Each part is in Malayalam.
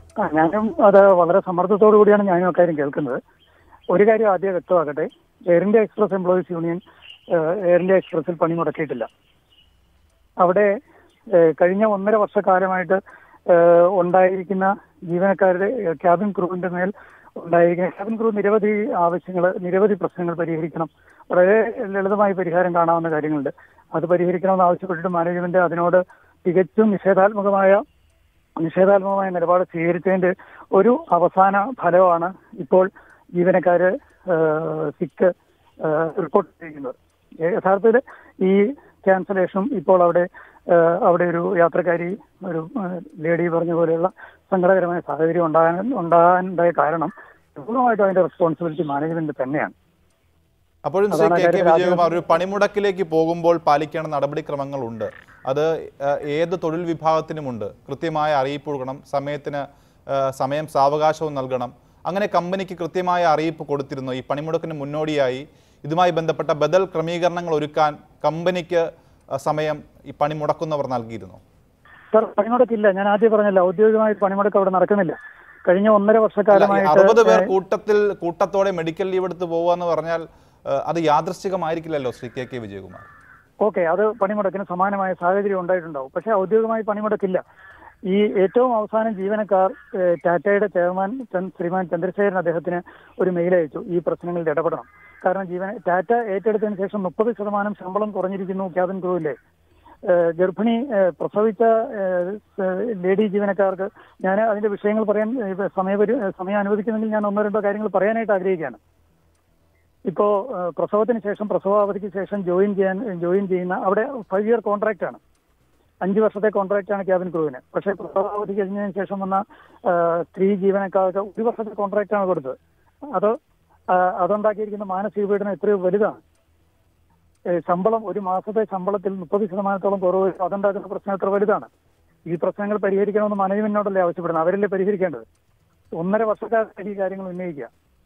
ആ ഞാനും അത് വളരെ സമ്മർദ്ദത്തോടു കൂടിയാണ് ഞാനും അക്കാര്യം കേൾക്കുന്നത് ഒരു കാര്യം ആദ്യം വ്യക്തമാക്കട്ടെ Air India Express employees union ഏഹ്, എയർ ഇന്ത്യ എക്സ്പ്രസിൽ പണി മുടക്കിയിട്ടില്ല അവിടെ ഏഹ്, കഴിഞ്ഞ ഒന്നര വർഷക്കാലമായിട്ട് ഏഹ്, ഉണ്ടായിരിക്കുന്ന ജീവനക്കാരുടെ ഏഹ്, ക്യാബിൻ ക്രൂവിന്റെ മേൽ ഉണ്ടായിരിക്കുന്ന ക്യാബിൻ ക്രൂ നിരവധി ആവശ്യങ്ങൾ നിരവധി പ്രശ്നങ്ങൾ പരിഹരിക്കണം വളരെ ലളിതമായി പരിഹാരം കാണാവുന്ന കാര്യങ്ങളുണ്ട് അത് പരിഹരിക്കണമെന്ന് ആവശ്യപ്പെട്ടിട്ട് മാനേജ്മെന്റ് അതിനോട് തികച്ചും നിഷേധാത്മകമായ നിഷേധാത്മകമായ നിലപാട് സ്വീകരിച്ചതിന്റെ ഒരു അവസാന ഫലമാണ് ഇപ്പോൾ ജീവനക്കാര് സിക്ക് റിപ്പോർട്ട് ചെയ്യുന്നത് യഥാർത്ഥത്തിൽ ഈ ക്യാൻസലേഷനും ഇപ്പോൾ അവിടെ ഏഹ്, അവിടെ ഒരു യാത്രക്കാരി ഒരു ഏഹ്, ലേഡി പറഞ്ഞ പോലെയുള്ള സങ്കടകരമായ സാഹചര്യം ഉണ്ടാകാൻ ഉണ്ടാകാനുണ്ടായ കാരണം പൂർണ്ണമായിട്ടും അതിന്റെ റെസ്പോൺസിബിലിറ്റി മാനേജ്മെന്റ് തന്നെയാണ് അപ്പോഴും ശ്രീ അതാണ് കെ കെ കാര്യത്തിൽ വിജയകുമാർ ഒരു പണിമുടക്കിലേക്ക് പോകുമ്പോൾ പാലിക്കേണ്ട നടപടിക്രമങ്ങളുണ്ട് അത് ഏഹ്, ഏത് തൊഴിൽ വിഭാഗത്തിനുമുണ്ട് കൃത്യമായ അറിയിപ്പ് കൊടുക്കണം സമയത്തിന് ഏഹ്, സമയം സാവകാശവും നൽകണം അങ്ങനെ കമ്പനിക്ക് കൃത്യമായ അറിയിപ്പ് കൊടുത്തിരുന്നു ഈ പണിമുടക്കിന് മുന്നോടിയായി ഇതുമായി ബന്ധപ്പെട്ട ബദൽ ക്രമീകരണങ്ങൾ ഒരുക്കാൻ കമ്പനിക്ക് ഏഹ്, സമയം ഈ പണി മുടക്കുന്നവർ നൽകിയിരുന്നു സർ പണിമുടക്കില്ല ഞാൻ ആദ്യം പറഞ്ഞല്ലോ ഔദ്യോഗികമായി പണിമുടക്ക് അവിടെ നടക്കുന്നില്ല കഴിഞ്ഞ ഒന്നര അല്ല, ഈ വർഷക്കാലമായിട്ട് അറുപത് പേർ കൂട്ടത്തിൽ കൂട്ടത്തോടെ മെഡിക്കൽ ലീവ് എടുത്ത് പോവുക എന്ന് പറഞ്ഞാൽ ഏഹ്, അത് യാദൃശ്ചികമായിരിക്കില്ലല്ലോ Shri K K Vijayakumar okay അത് പണിമുടക്കിന് സമാനമായ സാഹചര്യം ഉണ്ടായിട്ടുണ്ടാവും പക്ഷെ ഔദ്യോഗികമായി പണിമുടക്കില്ല ഈ ഏറ്റവും അവസാനം ജീവനക്കാർ ഏഹ്, ടാറ്റയുടെ ചെയർമാൻ ചന്ദ്- ശ്രീമാൻ ചന്ദ്രശേഖരൻ അദ്ദേഹത്തിന് ഒരു മെയിൽ അയച്ചു ഈ പ്രശ്നങ്ങളിൽ ഇടപെടണം കാരണം ജീവന ടാറ്റ ഏറ്റെടുത്തതിന് ശേഷം മുപ്പത് ശതമാനം ശമ്പളം കുറഞ്ഞിരിക്കുന്നു ക്യാബിൻ ക്രൂവിലെ ഏഹ്, ഗർഭിണി ഏഹ്, പ്രസവിച്ച ഏഹ്, സ് ലേഡി ജീവനക്കാർക്ക് ഞാൻ അതിന്റെ വിഷയങ്ങൾ പറയാൻ ഏഹ്, സമയപരി സമയം അനുവദിക്കുന്നെങ്കിൽ ഞാൻ ഒന്നോ രണ്ടോ കാര്യങ്ങൾ പറയാനായിട്ട് ആഗ്രഹിക്കുകയാണ് ഇപ്പോ ഏഹ്, പ്രസവത്തിന് ശേഷം പ്രസവാവധിക്ക് ശേഷം ജോയിൻ ചെയ്യാൻ ജോയിൻ ചെയ്യുന്ന അവിടെ ഫൈവ് ഇയർ കോൺട്രാക്ട് ആണ് അഞ്ച് വർഷത്തെ കോൺട്രാക്ട് ആണ് ക്യാബിൻ ക്രൂവിന് പക്ഷേ പ്രസവാവധി കഴിഞ്ഞതിന് ശേഷം വന്ന ഏഹ്, സ്ത്രീ ജീവനക്കാർക്ക് ഒരു വർഷത്തെ കോൺട്രാക്ട് ആണ് കൊടുത്തത് അത് ആഹ്, അതുണ്ടാക്കിയിരിക്കുന്ന മാനസിക പീഡനം എത്രയോ വലുതാണ് ഏഹ്, ശമ്പളം ഒരു മാസത്തെ ശമ്പളത്തിൽ മുപ്പത് ശതമാനത്തോളം കുറവ് വരും. അതുണ്ടാക്കുന്ന പ്രശ്നം എത്ര വലുതാണ് ഈ പ്രശ്നങ്ങൾ പരിഹരിക്കണമെന്ന് മാനേജ്മെന്റിനോടല്ലേ ആവശ്യപ്പെടുന്നത് അവരല്ലേ പരിഹരിക്കേണ്ടത് ഒന്നര വർഷക്കാലത്ത് ഈ കാര്യങ്ങൾ ഉന്നയിക്കുക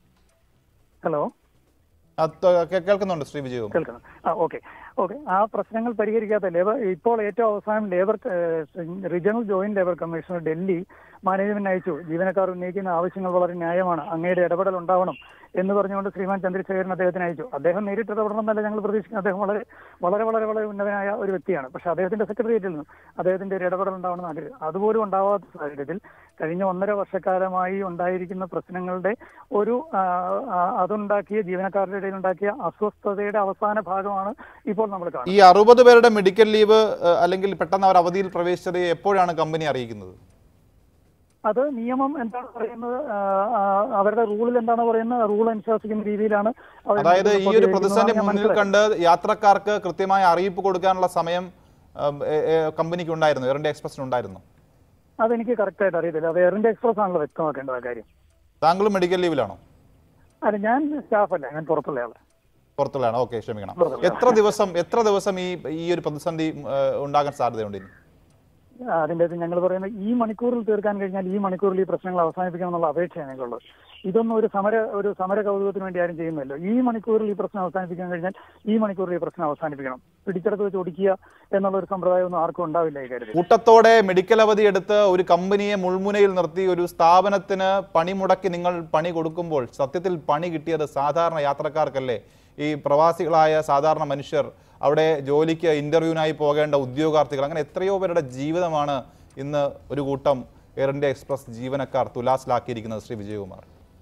ഹലോ അത് കേ- കേൾക്കുന്നുണ്ട് ശ്രീ വിജയകുമാർ കേൾക്കണം ആ ഓക്കെ ഓക്കെ ആ പ്രശ്നങ്ങൾ പരിഹരിക്കാത്ത ലേബർ ഇപ്പോൾ ഏറ്റവും അവസാനം labour regional joint labour commissioner Delhi management അയച്ചു ജീവനക്കാർ ഉന്നയിക്കുന്ന ആവശ്യങ്ങൾ വളരെ ന്യായമാണ് അങ്ങയുടെ ഇടപെടൽ ഉണ്ടാവണം എന്ന് പറഞ്ഞുകൊണ്ട് ശ്രീമാൻ ചന്ദ്രശേഖരൻ അദ്ദേഹത്തിന് അയച്ചു അദ്ദേഹം നേരിട്ട് ഇടപെടണം എന്നല്ല ഞങ്ങൾ പ്രതീക്ഷിക്കുന്നത് അദ്ദേഹം വളരെ വളരെ വളരെ വളരെ ഉന്നതനായ ഒരു വ്യക്തിയാണ് പക്ഷെ അദ്ദേഹത്തിന്റെ സെക്രട്ടേറിയറ്റിൽ നിന്നും അദ്ദേഹത്തിന്റെ ഒരു ഇടപെടൽ ഉണ്ടാവണമെന്ന് ആഗ്രഹം അതുപോലും ഉണ്ടാവാത്ത സാഹചര്യത്തിൽ കഴിഞ്ഞ ഒന്നര വർഷക്കാലമായി ഉണ്ടായിരിക്കുന്ന പ്രശ്നങ്ങളുടെ ഒരു ആ, ആ, അതുണ്ടാക്കിയ ജീവനക്കാരുടെ ഇടയിൽ ഉണ്ടാക്കിയ അസ്വസ്ഥതയുടെ അവസാന ഭാഗമാണ് ഇപ്പോൾ നമ്മൾ കാണുന്നത് ഈ അറുപത് പേരുടെ മെഡിക്കൽ ലീവ് ഏഹ്, അല്ലെങ്കിൽ പെട്ടെന്ന് അവർ അവധിയിൽ പ്രവേശിച്ചത് എപ്പോഴാണ് കമ്പനി അറിയിക്കുന്നത് അത് നിയമം എന്താണ് പറയുന്നത് ആ, ആ, അവരുടെ റൂളിൽ എന്താണ് പറയുന്നത് റൂൾ അനുശാസിക്കുന്ന രീതിയിലാണ് അവർ അതായത് ഈ ഒരു പ്രതിസന്ധി ഞാൻ മുന്നിൽ മനസ്സിലാക്കി. കണ്ട് യാത്രക്കാർക്ക് കൃത്യമായ അറിയിപ്പ് കൊടുക്കാനുള്ള സമയം ഏഹ്, ഏഹ്, ഏഹ്, കമ്പനിക്ക് ഉണ്ടായിരുന്നു എയർ ഇന്ത്യ എക്സ്പ്രസിന് ഉണ്ടായിരുന്നു അതെനിക്ക് കറക്റ്റ് ആയിട്ട് അറിയത്തില്ല അത് എയർ ഇന്ത്യ എക്സ്പ്രസ് ആണല്ലോ വ്യക്തമാക്കേണ്ടത് ആ കാര്യം താങ്കൾ മെഡിക്കൽ ലീവിലാണോ അല്ല ഞാൻ സ്റ്റാഫല്ല ഞാൻ പുറത്തുള്ള ആള് പുറത്തുള്ളതാണ് ഓക്കെ ക്ഷമിക്കണം പുറത്തുള്ള എത്ര ദിവസം എത്ര ദിവസം ഈ ഈ ഒരു പ്രതിസന്ധി ഏഹ്, ഉണ്ടാകാൻ സാധ്യതയുണ്ട് ഇനി ആ, അതിന്റെ അത് ഞങ്ങൾ പറയുന്നത് ഈ മണിക്കൂറിൽ തീർക്കാൻ കഴിഞ്ഞാൽ ഈ മണിക്കൂറിൽ ഈ പ്രശ്നങ്ങൾ അവസാനിപ്പിക്കണം എന്നുള്ള അപേക്ഷയാണ് ഞങ്ങൾക്കുള്ളത് ഇതൊന്നും ഒരു സമര ഒരു സമര കൗതുകത്തിന് വേണ്ടി ആരും ചെയ്യുന്നല്ലോ ഈ മണിക്കൂറിൽ ഈ പ്രശ്നം അവസാനിപ്പിക്കാൻ കഴിഞ്ഞാൽ ഈ മണിക്കൂറിൽ ഈ പ്രശ്നം അവസാനിപ്പിക്കണം പിടിച്ചെടുത്ത് വെച്ച് ഒടിക്കുക എന്നുള്ള ഒരു സമ്പ്രദായമൊന്നും ആർക്കും ഉണ്ടാവില്ല ഈ കാര്യത്തിൽ കൂട്ടത്തോടെ മെഡിക്കൽ അവധി എടുത്ത് ഒരു കമ്പനിയെ മുൾമുനയിൽ നിർത്തി ഒരു സ്ഥാപനത്തിന് പണി മുടക്കി നിങ്ങൾ പണി കൊടുക്കുമ്പോൾ സത്യത്തിൽ പണി കിട്ടിയത് സാധാരണ യാത്രക്കാർക്കല്ലേ ഈ പ്രവാസികളായ സാധാരണ മനുഷ്യർ അവിടെ ജോലിക്ക് ഇന്റർവ്യൂവിനായി പോകേണ്ട ഉദ്യോഗാർത്ഥികൾ അങ്ങനെ എത്രയോ പേരുടെ ജീവിതമാണ് ഇന്ന് ഒരു കൂട്ടം എയർ ഇന്ത്യ എക്സ്പ്രസ് ജീവനക്കാർ തുലാസിലാക്കിയിരിക്കുന്നത് ശ്രീ വിജയകുമാർ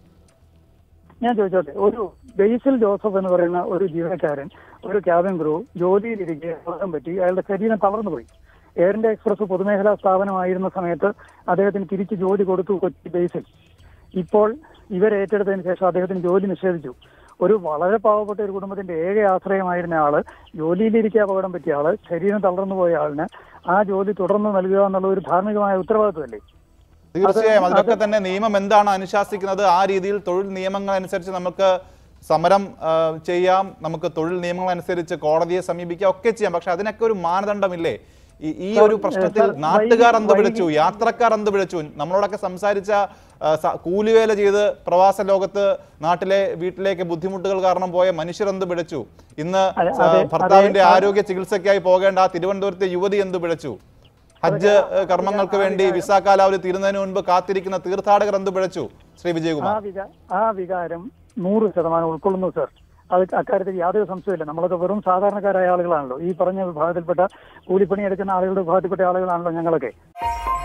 ഞാൻ ചോദിച്ചോട്ടെ ഒരു ബേസിൽ ജോസഫ് എന്ന് പറയുന്ന ഒരു ജീവനക്കാരൻ ഒരു ക്യാബിൻ ക്രൂ ജോലിയിലിരിക്കെ അപകടം പറ്റി അയാളുടെ ശരീരം തളർന്നുപോയി എയർ ഇന്ത്യ എക്സ്പ്രസ് പൊതുമേഖലാ സ്ഥാപനമായിരുന്ന സമയത്ത് അദ്ദേഹത്തിന് തിരിച്ച് ജോലി കൊടുത്തു കൊച്ചി ബേസിൽ ഇപ്പോൾ ഇവർ ഏറ്റെടുത്തതിന് ശേഷം അദ്ദേഹത്തിന് ജോലി നിഷേധിച്ചു ഒരു വളരെ പാവപ്പെട്ട ഒരു കുടുംബത്തിന്റെ ഏക ആശ്രയമായിരുന്ന ആള് ജോലിയിലിരിക്കെ അപകടം പറ്റിയ ആള് ശരീരം തളർന്നു പോയ ആളിന് ആ ജോലി തുടർന്ന് നൽകുക എന്നുള്ള ഒരു ധാർമ്മികമായ ഉത്തരവാദിത്വമല്ലേ തീർച്ചയായും അതിലൊക്കെ തന്നെ നിയമം എന്താണ് അനുശാസിക്കുന്നത് ആ രീതിയിൽ തൊഴിൽ നിയമങ്ങൾ അനുസരിച്ച് നമുക്ക് സമരം ആ, ചെയ്യാം നമുക്ക് തൊഴിൽ നിയമങ്ങൾ അനുസരിച്ച് കോടതിയെ സമീപിക്കാം ഒക്കെ ചെയ്യാം പക്ഷെ അതിനൊക്കെ ഒരു മാനദണ്ഡമില്ലേ ഈ- ഈ ഒരു പ്രശ്നത്തിൽ സർ, നാട്ടുകാർ എന്ത് വൈകി- വിളിച്ചു യാത്രക്കാർ എന്ത് വിളിച്ചു നമ്മളോടൊക്കെ സംസാരിച്ച ആ, സ- കൂലിവേല ചെയ്ത് പ്രവാസ ലോകത്ത് നാട്ടിലെ വീട്ടിലേക്ക് ബുദ്ധിമുട്ടുകൾ കാരണം പോയ മനുഷ്യർ എന്ത് വിളിച്ചു ഇന്ന് അതെ, സ- അതെ, ഭർത്താവിന്റെ അതെ, ആരോഗ്യ ചികിത്സയ്ക്കായി പോകേണ്ട ആ തിരുവനന്തപുരത്തെ യുവതി എന്ത് വിളിച്ചു ഹജ്ജ് ഏഹ്, കർമ്മങ്ങൾക്ക് വേണ്ടി വിസ കാലാവധി തീരുന്നതിന് മുൻപ് കാത്തിരിക്കുന്ന തീർത്ഥാടകർ എന്ത് പിഴച്ചു ശ്രീ ആ വിജയകുമാർ വികാ ആ വികാരം നൂറ് ശതമാനം ഉൾക്കൊള്ളുന്നു സർ അത് അക്കാര്യത്തിൽ യാതൊരു സംശയമില്ല നമ്മളൊക്കെ വെറും സാധാരണക്കാരായ ആളുകളാണല്ലോ ഈ പറഞ്ഞ വിഭാഗത്തിൽപ്പെട്ട കൂലിപ്പണി എടുക്കുന്ന ആളുകളുടെ വിഭാഗത്തിൽപ്പെട്ട ആളുകളാണല്ലോ ഞങ്ങളൊക്കെ